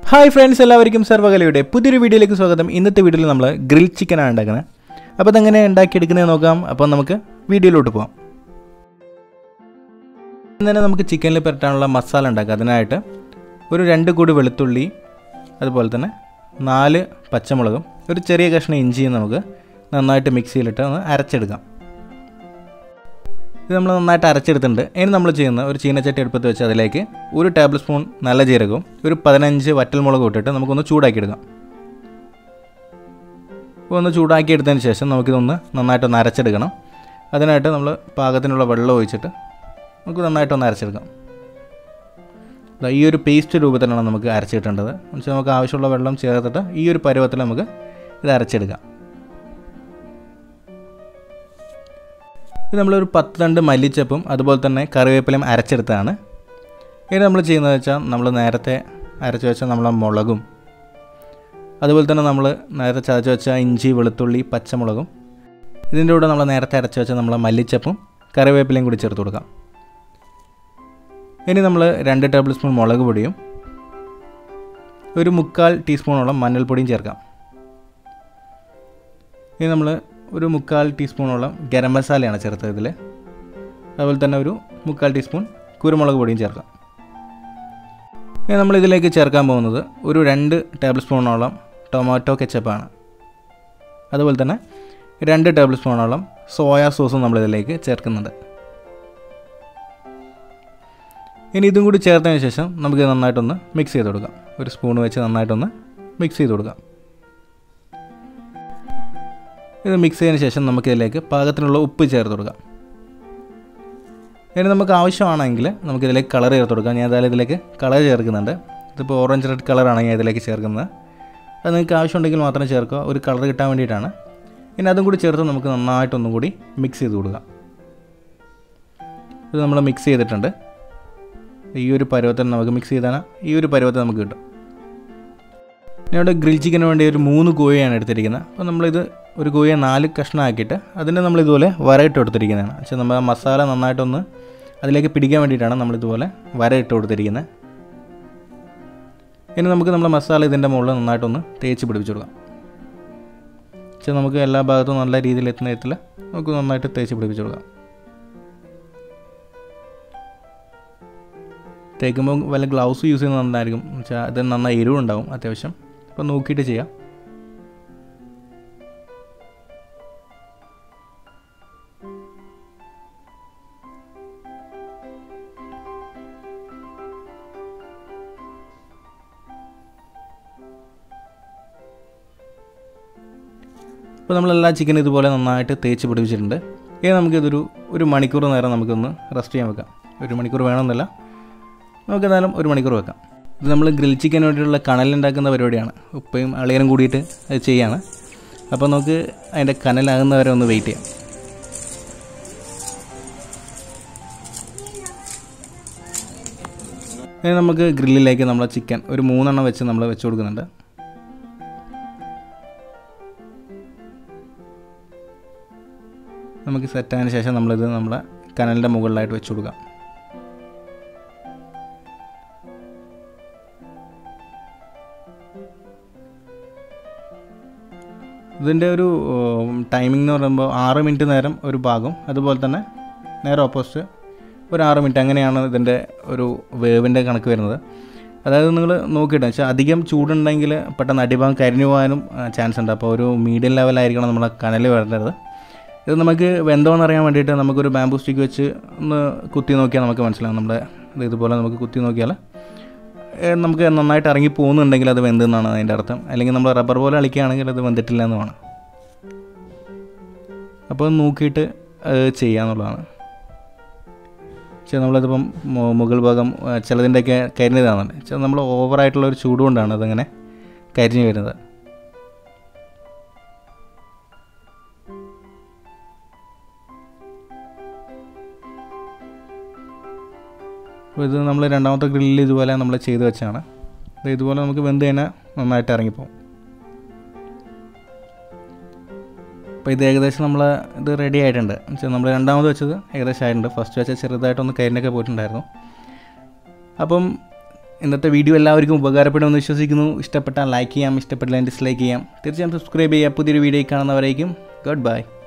hi friends എല്ലാവർക്കും സർവകലയുടെ പുതിയൊരു വീഡിയോയിലേക്ക് സ്വാഗതം ഇന്നത്തെ വീഡിയോയിൽ നമ്മൾ ഗ്രിൽ ചിക്കനാണ് ഉണ്ടാക്കുന്നത് അപ്പോൾ അതെങ്ങനെ ഉണ്ടാക്കിയെടുക്കുന്നത് നോക്കാം അപ്പോൾ നമുക്ക് വീഡിയോയിലോട്ട് പോകാം തന്നെ നമുക്ക് ചിക്കനിൽ പുരട്ടാനുള്ള മസാല ഉണ്ടാക്കാം അതിനായിട്ട് ഒരു രണ്ട് കൂടി വെളുത്തുള്ളി അതുപോലെ തന്നെ നാല് പച്ചമുളകും ഒരു ചെറിയ കഷ്ണം ഇഞ്ചിയും നമുക്ക് നന്നായിട്ട് മിക്സിയിലിട്ട് ഒന്ന് അരച്ചെടുക്കാം ഇത് നമ്മൾ നന്നായിട്ട് അരച്ചെടുത്തിട്ടുണ്ട് ഇനി നമ്മൾ ചെയ്യുന്ന ഒരു ചീനച്ചട്ടി എടുപ്പത്ത് വെച്ച് അതിലേക്ക് ഒരു ടേബിൾ സ്പൂൺ നല്ല ജീരകവും ഒരു പതിനഞ്ച് വറ്റൽമുളകും ഇട്ടിട്ട് നമുക്കൊന്ന് ചൂടാക്കിയെടുക്കാം അപ്പോൾ ഒന്ന് ചൂടാക്കി എടുത്തതിന് ശേഷം നമുക്കിതൊന്ന് നന്നായിട്ടൊന്ന് അരച്ചെടുക്കണം അതിനായിട്ട് നമ്മൾ പാകത്തിനുള്ള വെള്ളം ഒഴിച്ചിട്ട് നമുക്ക് നന്നായിട്ടൊന്ന് അരച്ചെടുക്കാം ദാ ഈ ഒരു പേസ്റ്റ് രൂപത്തിലാണ് നമുക്ക് അരച്ചിട്ടേണ്ടത് എന്നുവെച്ചാൽ നമുക്ക് ആവശ്യമുള്ള വെള്ളം ചേർത്തിട്ട് ഈ ഒരു പരുവത്തിൽ നമുക്ക് ഇത് അരച്ചെടുക്കാം ഇത് നമ്മളൊരു പത്ത് രണ്ട് മല്ലിച്ചപ്പും അതുപോലെ തന്നെ കറിവേപ്പിലയും അരച്ചെടുത്തതാണ് ഇത് നമ്മൾ ചെയ്യുന്നത് വെച്ചാൽ നമ്മൾ നേരത്തെ അരച്ച് വെച്ച നമ്മളെ മുളകും അതുപോലെ തന്നെ നമ്മൾ നേരത്തെ ചതച്ച് വെച്ച ഇഞ്ചി വെളുത്തുള്ളി പച്ചമുളകും ഇതിൻ്റെ കൂടെ നമ്മൾ നേരത്തെ അരച്ച് വെച്ച നമ്മളെ മല്ലിച്ചപ്പും കറിവേപ്പിലയും കൂടി ചേർത്ത് കൊടുക്കാം ഇനി നമ്മൾ രണ്ട് ടേബിൾ സ്പൂൺ മുളക് പൊടിയും ഒരു മുക്കാൽ ടീസ്പൂണോളം മഞ്ഞൾപ്പൊടിയും ചേർക്കാം ഇനി നമ്മൾ ഒരു മുക്കാൽ ടീസ്പൂണോളം ഗരം മസാലയാണ് ചേർത്തത് ഇതിൽ അതുപോലെ തന്നെ ഒരു മുക്കാൽ ടീസ്പൂൺ കുരുമുളക് പൊടിയും ചേർക്കാം ഇനി നമ്മൾ ഇതിലേക്ക് ചേർക്കാൻ പോകുന്നത് ഒരു രണ്ട് ടേബിൾ സ്പൂണോളം ടൊമാറ്റോ കെച്ചപ്പാണ് അതുപോലെ തന്നെ രണ്ട് ടേബിൾ സ്പൂണോളം സോയാ സോസും നമ്മളിതിലേക്ക് ചേർക്കുന്നുണ്ട് ഇനി ഇതും കൂടി ചേർത്തതിന് ശേഷം നമുക്ക് നന്നായിട്ടൊന്ന് മിക്സ് ചെയ്ത് കൊടുക്കാം ഒരു സ്പൂൺ വെച്ച് നന്നായിട്ടൊന്ന് മിക്സ് ചെയ്ത് കൊടുക്കാം ഇത് മിക്സ് ചെയ്തതിന് ശേഷം നമുക്കിതിലേക്ക് പാകത്തിനുള്ള ഉപ്പ് ചേർത്ത് കൊടുക്കാം ഇനി നമുക്ക് ആവശ്യമാണെങ്കിൽ നമുക്കിതിലേക്ക് കളർ ചേർത്ത് കൊടുക്കാം ഞാൻ ഏതായാലും ഇതിലേക്ക് കളർ ചേർക്കുന്നുണ്ട് ഇതിപ്പോൾ ഓറഞ്ച് റെഡ് കളറാണ് ഞാൻ ഇതിലേക്ക് ചേർക്കുന്നത് അത് നിങ്ങൾക്ക് ആവശ്യമുണ്ടെങ്കിൽ മാത്രം ചേർക്കുക ഒരു കളർ കിട്ടാൻ വേണ്ടിയിട്ടാണ് ഇനി അതും കൂടി ചേർത്ത് നമുക്ക് നന്നായിട്ടൊന്നും കൂടി മിക്സ് ചെയ്ത് കൊടുക്കാം ഇത് നമ്മൾ മിക്സ് ചെയ്തിട്ടുണ്ട് ഈ ഒരു പരുവത്തിൽ നമുക്ക് മിക്സ് ചെയ്താൽ ഈ ഒരു പരുവത്തിൽ നമുക്ക് കിട്ടും ഇവിടെ ഗ്രിൽ ചിക്കന് വേണ്ടി ഒരു മൂന്ന് കോഴിയാണ് എടുത്തിരിക്കുന്നത് അപ്പോൾ നമ്മളിത് ഒരു കോഴിയെ നാല് കഷ്ണമാക്കിയിട്ട് അതിനെ നമ്മൾ ഇതുപോലെ വരയിട്ട് കൊടുത്തിരിക്കുന്നതാണ് പക്ഷേ നമ്മൾ ആ മസാല നന്നായിട്ടൊന്ന് അതിലേക്ക് പിടിക്കാൻ വേണ്ടിയിട്ടാണ് നമ്മളിതുപോലെ വരയിട്ട് കൊടുത്തിരിക്കുന്നത് ഇനി നമുക്ക് നമ്മുടെ മസാല ഇതിൻ്റെ മുകളിൽ നന്നായിട്ടൊന്ന് തേച്ച് പിടിപ്പിച്ചു കൊടുക്കാം പക്ഷേ നമുക്ക് എല്ലാ ഭാഗത്തും നല്ല രീതിയിൽ എത്തുന്ന വിധത്തിൽ നമുക്ക് നന്നായിട്ട് തേച്ച് പിടിപ്പിച്ചു കൊടുക്കാം തേക്കുമ്പോൾ വല്ല ഗ്ലൗസ് യൂസ് ചെയ്യുന്നത് നന്നായിരിക്കും വെച്ചാൽ അത് നന്നായി എരിവുണ്ടാവും അത്യാവശ്യം അപ്പോൾ നോക്കിയിട്ട് ചെയ്യാം അപ്പോൾ നമ്മളെല്ലാ ചിക്കൻ ഇതുപോലെ നന്നായിട്ട് തേച്ച് പിടിപ്പിച്ചിട്ടുണ്ട് ഇനി നമുക്കിതൊരു ഒരു മണിക്കൂർ നേരം നമുക്കൊന്ന് റെസ്റ്റ് ചെയ്യാൻ വെക്കാം ഒരു മണിക്കൂർ വേണമെന്നല്ല നമുക്ക് എന്തായാലും ഒരു മണിക്കൂർ വെക്കാം ഇത് നമ്മൾ ഗ്രിൽ ചിക്കൻ വേണ്ടിയിട്ടുള്ള കനലുണ്ടാക്കുന്ന പരിപാടിയാണ് ഉപ്പയും അളിയനും കൂടിയിട്ട് അത് ചെയ്യാണ് അപ്പോൾ നമുക്ക് അതിൻ്റെ കനലാകുന്നവരെ ഒന്ന് വെയിറ്റ് ചെയ്യാം ഇനി നമുക്ക് ഗ്രില്ലിലേക്ക് നമ്മളെ ചിക്കൻ ഒരു മൂന്നെണ്ണം വെച്ച് നമ്മൾ വെച്ച് കൊടുക്കുന്നുണ്ട് നമുക്ക് സെറ്റായതിന് ശേഷം നമ്മളിത് നമ്മളെ കനലിൻ്റെ മുകളിലായിട്ട് വെച്ച് കൊടുക്കാം ഇതിൻ്റെ ഒരു ടൈമിംഗ് എന്ന് പറയുമ്പോൾ ആറ് മിനിറ്റ് നേരം ഒരു ഭാഗം അതുപോലെ തന്നെ നേരെ ഓപ്പോസിറ്റ് ഒരു ആറ് മിനിറ്റ് അങ്ങനെയാണ് ഇതിൻ്റെ ഒരു വേവിൻ്റെ കണക്ക് വരുന്നത് അതായത് നിങ്ങൾ നോക്കിയിട്ട് വെച്ചാൽ അധികം ചൂടുണ്ടെങ്കിൽ പെട്ടെന്ന് അടിഭാഗം കരിഞ്ഞു പോകാനും ചാൻസ് ഉണ്ട് അപ്പോൾ ഒരു മീഡിയം ലെവലായിരിക്കണം നമ്മളെ കനൽ വരേണ്ടത് ഇത് നമുക്ക് വെന്തോന്ന് അറിയാൻ വേണ്ടിയിട്ട് നമുക്കൊരു ബാമ്പു സ്റ്റിക്ക് വെച്ച് ഒന്ന് കുത്തി നോക്കിയാൽ നമുക്ക് മനസ്സിലാവും നമ്മുടെ ഇത് ഇതുപോലെ നമുക്ക് കുത്തി നോക്കിയാൽ നമുക്ക് നന്നായിട്ട് ഇറങ്ങി പോകുന്നുണ്ടെങ്കിൽ അത് വെന്തെന്നാണ് അതിൻ്റെ അർത്ഥം അല്ലെങ്കിൽ നമ്മൾ റബ്ബർ പോലെ കളിക്കുകയാണെങ്കിൽ അത് വെന്തിട്ടില്ല എന്നുമാണ് അപ്പോൾ നോക്കിയിട്ട് ചെയ്യാന്നുള്ളതാണ് പക്ഷേ നമ്മളിതിപ്പം മുകൾ ഭാഗം ചിലതിൻ്റെയൊക്കെ കരിഞ്ഞതാണല്ലേ ചില നമ്മൾ ഓവറായിട്ടുള്ള ഒരു ചൂട് കൊണ്ടാണ് അതങ്ങനെ കരിഞ്ഞു വരുന്നത് അപ്പോൾ ഇത് നമ്മൾ രണ്ടാമത്തെ ഗ്രില്ലിൽ ഇതുപോലെ നമ്മൾ ചെയ്ത് വെച്ചാണ് ഇത് ഇതുപോലെ നമുക്ക് വെന്ത് കഴിഞ്ഞാൽ നന്നായിട്ട് ഇറങ്ങിപ്പോകും അപ്പോൾ ഇത് ഏകദേശം നമ്മൾ ഇത് റെഡി ആയിട്ടുണ്ട് എന്നുവെച്ചാൽ നമ്മൾ രണ്ടാമത് വെച്ചത് ഏകദേശം ആയിട്ടുണ്ട് ഫസ്റ്റ് വെച്ചാൽ ചെറുതായിട്ടൊന്ന് കരിനൊക്കെ പോയിട്ടുണ്ടായിരുന്നു അപ്പം ഇന്നത്തെ വീഡിയോ എല്ലാവർക്കും ഉപകാരപ്പെടുമെന്ന് വിശ്വസിക്കുന്നു ഇഷ്ടപ്പെട്ടാൽ ലൈക്ക് ചെയ്യാം ഇഷ്ടപ്പെട്ടില്ലെങ്കിൽ ഡിസ്ലൈക്ക് ചെയ്യാം തീർച്ചയായും സബ്സ്ക്രൈബ് ചെയ്യുക പുതിയൊരു വീഡിയോ കാണുന്നവരേക്കും ഗുഡ് ബൈ